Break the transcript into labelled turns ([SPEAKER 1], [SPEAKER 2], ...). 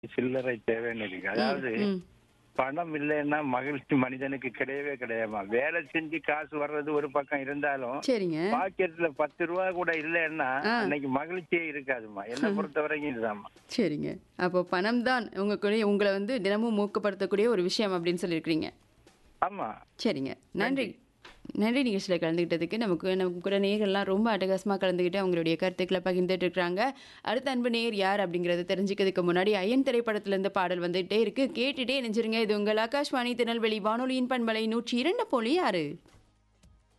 [SPEAKER 1] சில்லறை தேவைன்னு இருக்கு அதாவது
[SPEAKER 2] ம்.
[SPEAKER 1] பணம் இல்லைன்னா மகிழ்ச்சி மனிதனுக்கு கிடையவே கிடையாதுமா வேலை செஞ்சு காசு வர்றது ஒரு பக்கம் இருந்தாலும்
[SPEAKER 2] சரிங்க
[SPEAKER 1] பாக்கெட்ல பத்து ரூபா கூட இல்லைன்னா
[SPEAKER 2] ஆ.
[SPEAKER 1] அன்னைக்கு மகிழ்ச்சியே இருக்காதுமா என்ன பொறுத்த வரைக்கும் இதுதாம்மா
[SPEAKER 2] சரிங்க அப்போ பணம் தான் உங்க கூட உங்களை வந்து தினமும் ஊக்கப்படுத்தக்கூடிய ஒரு விஷயம் அப்படின்னு சொல்லியிருக்கிறீங்க
[SPEAKER 1] ஆமா
[SPEAKER 2] சரிங்க நன்றி நன்றி நிகழ்ச்சியில் கலந்துக்கிட்டதுக்கு நமக்கு நமக்கு கூட நேயர்கள்லாம் ரொம்ப அட்டகாசமாக கலந்துக்கிட்டு அவங்களுடைய கருத்துக்களை பகிர்ந்துட்டு இருக்காங்க அடுத்த அன்பு நேயர் யார் அப்படிங்கிறத தெரிஞ்சுக்கிறதுக்கு முன்னாடி ஐயன் திரைப்படத்திலிருந்து பாடல் வந்துகிட்டே இருக்கு கேட்டுட்டே நினைச்சிருங்க இது உங்கள் ஆகாஷ்வாணி திருநெல்வேலி வானொலியின் பண்பலை நூற்றி இரண்டு புள்ளி ஆறு